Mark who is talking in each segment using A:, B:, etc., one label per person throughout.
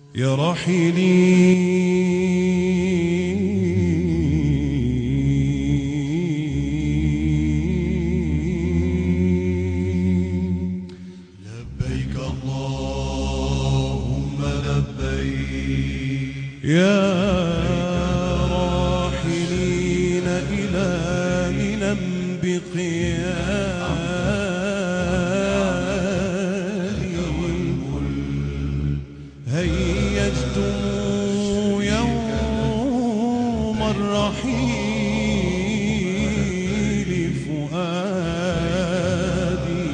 A: يا راحلين
B: لبيك اللهم لبيك
A: يا راحلين إلى منى بقيام هيجتم يوم الرحيل فؤادي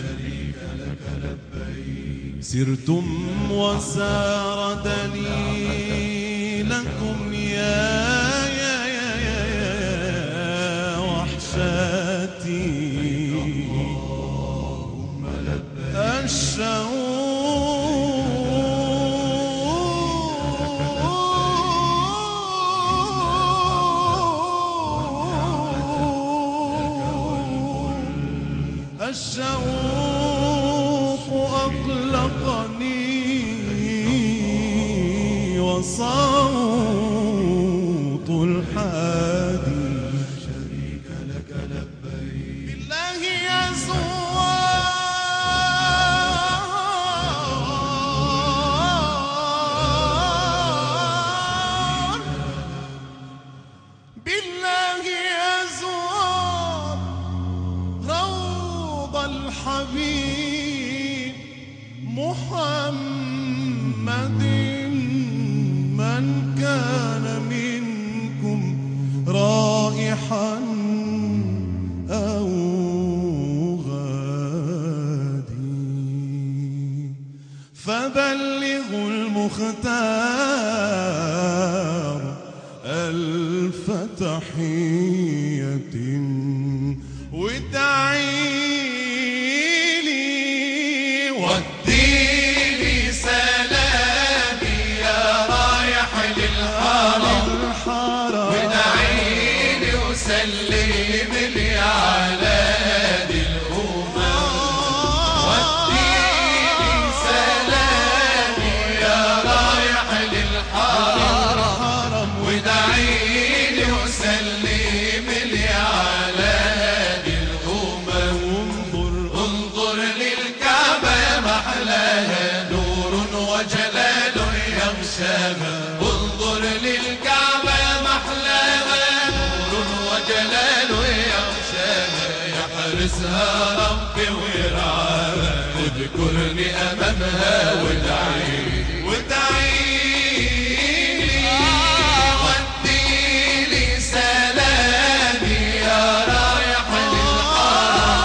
A: سرتم وسار دليلكم يا يا يا يا, يا وحشتي الشوق الشوق أقلقني وصوت الحادي شريك لك لبيك بالله يا زوار بالله يا زوار روض الحبيب محمد من كان منكم رائحا أو غادي فبلغوا المختار ألف تحية وادعي لي
B: وديني سلامي يا رايح للحرم
A: الحرم
B: ودعيني وسلم لي على هادي الأمم وديني سلامي يا رايح للحرم
A: الحرم
B: ودعيني وسلم لي على هادي الأمم
A: وانظر
B: انظر للكعبة يا محلاها نور وجلال يغشاها انظر للكعبة يا محلاها نور وجلال يغشاها يحرسها ربي ويرعاها اذكرني امامها وادعي وادعي ودي لي سلامي يا رايح للحرم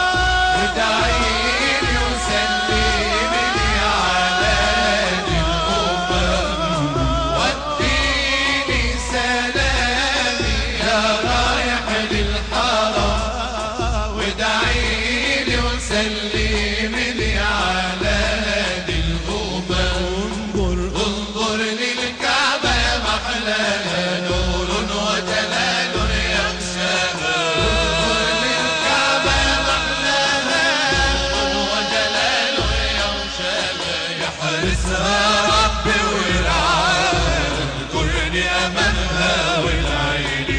B: ودعيني وسلمني على دي الأمم وديني سلامي يا رايح للحرم ودعيني وسلمني على دي الأمم
A: انظر
B: انظر للكعبة يا محلاها نور وجلال يغشاها انظر للكعبة يا محلاها نور وجلال يغشاها يحرسها ربي ويرعاها اذكرني امامها وادعيلي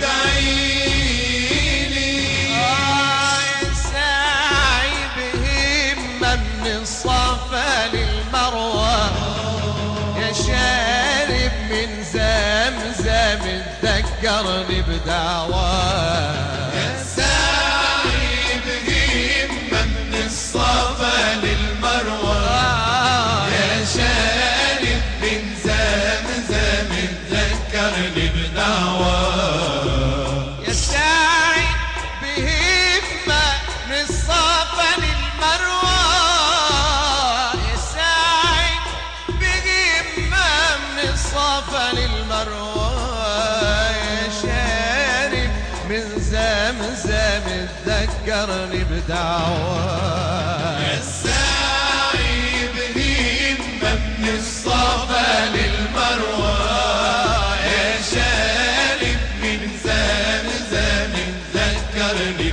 B: وادعيلي
C: يا ساعي بهمة من الصفا للمروة يا شارب من زمزم تذكرني بدعواه
B: ساعي بهمة من الصفا للمروة يا شارب من زمزم ذكرني بدعوة
C: يا ساعي بهمة من الصفا للمروة يا ساعي بهمة من الصفا للمروة يا شارب من زمزم تذكرني بدعواه
B: الساعي بهمة من الصفا للمروة يا شارب من زمزم ذكرني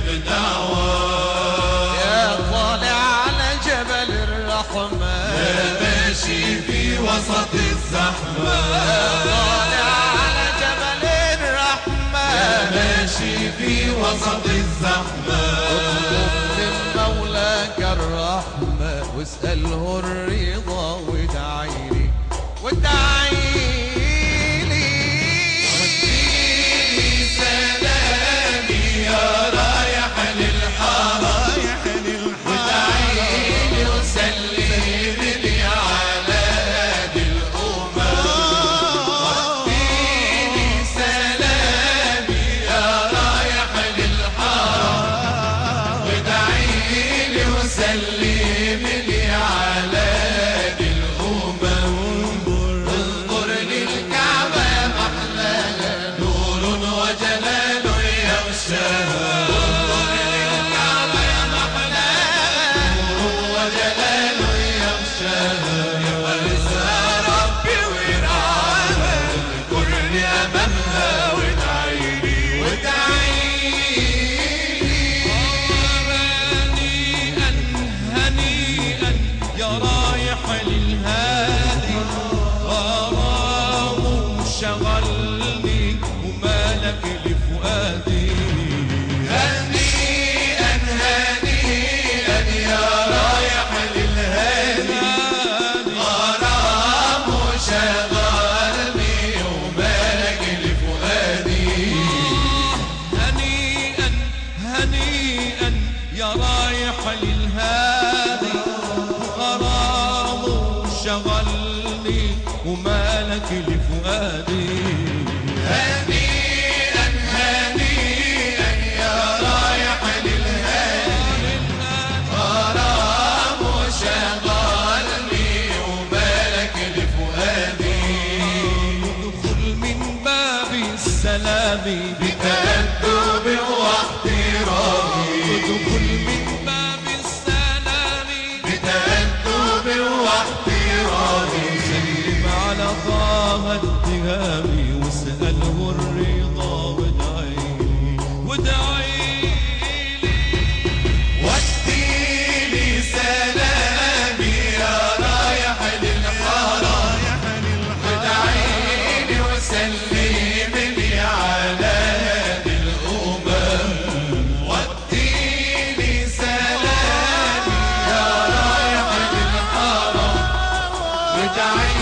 B: بدعوة
C: يا طالع على جبل الرحمة
B: ماشي في وسط الزحمة
C: طالع على جبل الرحمة
B: ماشي في وسط الزحمة
C: من مولاك الرحمة واسأله الرضا وادعيلي وادعيلي
B: سلامي يا رايح للحرم
A: رايح للحرم
B: ادعيلي وسلمني على هادي الأمم اديني سلامي يا رايح للحرم ادعيلي وسلمني على هادي الأمم انظر للكعبة يا محلاها نور وجلال يغشاها انظر للكعبة يا محلاها نور وجلال يغشاها يورثها ربي ويرعاها الكل أمامها وادعيلي وادعيلي
A: هنيئا هنيئا يا رايح للهادي غرام شغلني ومالك لفؤادي
B: هنيئا هنيئا يا رايح للهادي غرام شغلني ومالك لفؤادي
A: هنيئا هنيئا يا رايح للهادي غرام شغلني ومالك لفؤادي
B: هنيئا هنيئا يا رايح للهادي غرام شغلني ومالك لفؤادي
A: ادخل من باب السلام
B: بتأدب واحترامي
A: ادخل من باب السلام
B: بتأدب واحترامي
A: سلم على طه التهامي واسأله الرضا وادعيلي وادعيلي
B: وديني سلامي يا رايح للحرم ودعيني وسلمني على هادي الأمم وديني سلامي يا رايح للحرم ودعيني